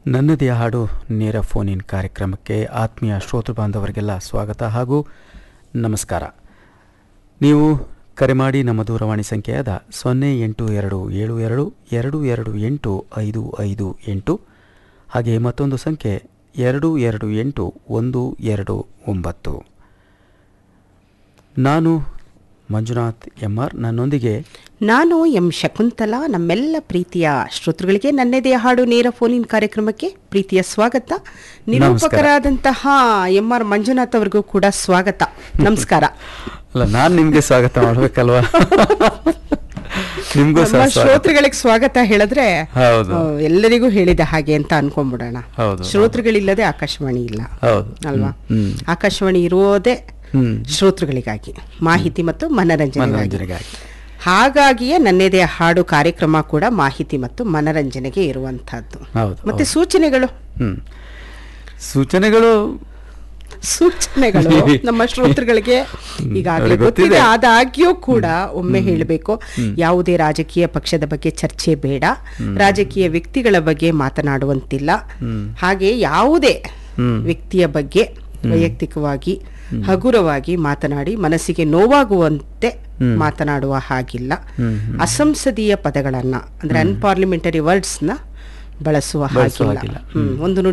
ನನ್ನದೇ ಹಾಡು ನೇರ ಫೋನ್ ಇನ್ ಕಾರ್ಯಕ್ರಮಕ್ಕೆ ಆತ್ಮೀಯ ಶ್ರೋತೃ ಬಾಂಧವರಿಗೆಲ್ಲ ಸ್ವಾಗತ ಹಾಗೂ ನಮಸ್ಕಾರ ನೀವು ಕರೆ ಮಾಡಿ ನಮ್ಮ ದೂರವಾಣಿ ಸಂಖ್ಯೆಯಾದ ಸೊನ್ನೆ ಎಂಟು ಎರಡು ಏಳು ಎರಡು ಎರಡು ಎರಡು ಎಂಟು ಐದು ಐದು ಎಂಟು ಹಾಗೆ ಮತ್ತೊಂದು ಸಂಖ್ಯೆ ಎರಡು ಎರಡು ಎಂಟು ಒಂದು ಎರಡು ಒಂಬತ್ತು ನಾನು ಮಂಜುನಾಥ್ ಎಂ ಆರ್ ನನ್ನೊಂದಿಗೆ ನಾನು ಎಂ ಶಕುಂತಲಾ ನಮ್ಮೆಲ್ಲ ಪ್ರೀತಿಯ ಶ್ರೋತೃಗಳಿಗೆ ನನ್ನೆದೆಯ ಹಾಡು ನೇರ ಫೋನಿನ್ ಕಾರ್ಯಕ್ರಮಕ್ಕೆ ಪ್ರೀತಿಯ ಸ್ವಾಗತ ನಿರೂಪಕರಾದಂತಹ ಎಂ ಆರ್ ಮಂಜುನಾಥ್ ಅವರಿಗೂ ಕೂಡ ಸ್ವಾಗತ ನಮಸ್ಕಾರ ಅಲ್ಲ ನಾನು ನಿಮಗೆ ಸ್ವಾಗತ ಮಾಡ್ಬೇಕಲ್ವಾ ನಿಮಗೂ ಸಹ ನಮ್ಮ ಸ್ವಾಗತ ಶ್ರೋತೃಗಳಿಗೆ ಸ್ವಾಗತ ಹೇಳಿದ್ರೆ ಹೌದು. ಆ, ಎಲ್ಲರಿಗೂ ಹೇಳಿದ ಹಾಗೆ ಅಂತ ಅನ್ಕೊಂಡ್ಬಿಡೋಣ ಹೌದು. ಶ್ರೋತೃಗಳಿಲ್ಲದೆ ಆಕಾಶವಾಣಿ ಇಲ್ಲ ಹೌದು ಅಲ್ವಾ ಹ್ಮ್ ಆಕಾಶವಾಣಿ ಇರೋದೇ ಹ್ಮ್ ಶ್ರೋತೃಗಳಿಗಾಗಿ ಮಾಹಿತಿ ಮತ್ತು ಮನರಂಜನೆಗಾಗಿ ಮನೋರಂಜನೆಗಾಗಿ ಹಾಗಾಗಿಯೇ ನನ್ನೆದೆಯ ಹಾಡು ಕಾರ್ಯಕ್ರಮ ಕೂಡ ಮಾಹಿತಿ ಮತ್ತು ಮನರಂಜನೆಗೆ ಇರುವಂತಹದ್ದು ಹೌದು ಮತ್ತೆ ಸೂಚನೆಗಳು ಹ್ಮ್ ಸೂಚನೆಗಳು ಸೂಚನೆಗಳು ನಮ್ಮ ಶ್ರೋತೃಗಳಿಗೆ ಈಗಾಗಲೇ ಅವ್ರಿಗೆ ಗೊತ್ತಿದೆ ಗೊತ್ತಿದೆ. ಆದಾಗ್ಯೂ ಕೂಡ ಒಮ್ಮೆ ಹೇಳಬೇಕು ಯಾವುದೇ ರಾಜಕೀಯ ಪಕ್ಷದ ಬಗ್ಗೆ ಚರ್ಚೆ ಬೇಡ ರಾಜಕೀಯ ವ್ಯಕ್ತಿಗಳ ಬಗ್ಗೆ ಮಾತನಾಡುವಂತಿಲ್ಲ ಹಾಗೆ ಯಾವುದೇ ಹ್ಮ್. ವ್ಯಕ್ತಿಯ ಬಗ್ಗೆ ವೈಯಕ್ತಿಕವಾಗಿ ಹಗುರವಾಗಿ ಮಾತನಾಡಿ ಮನಸ್ಸಿಗೆ ನೋವಾಗುವಂತೆ ಮಾತನಾಡುವ ಹಾಗಿಲ್ಲ ಹ್ಮ್, ಅಸಂಸದೀಯ ಪದಗಳನ್ನ ಅಂದ್ರೆ ಅನ್ಪಾರ್ಲಿಮೆಂಟರಿ ವರ್ಡ್ಸ್ನ ಬಳಸುವ ಬಳಸುವ ಹಾಗಿಲ್ಲ ಹಾಗಿಲ್ಲ. ಹ್ಮ್. ಒಂದು ನುಡಿ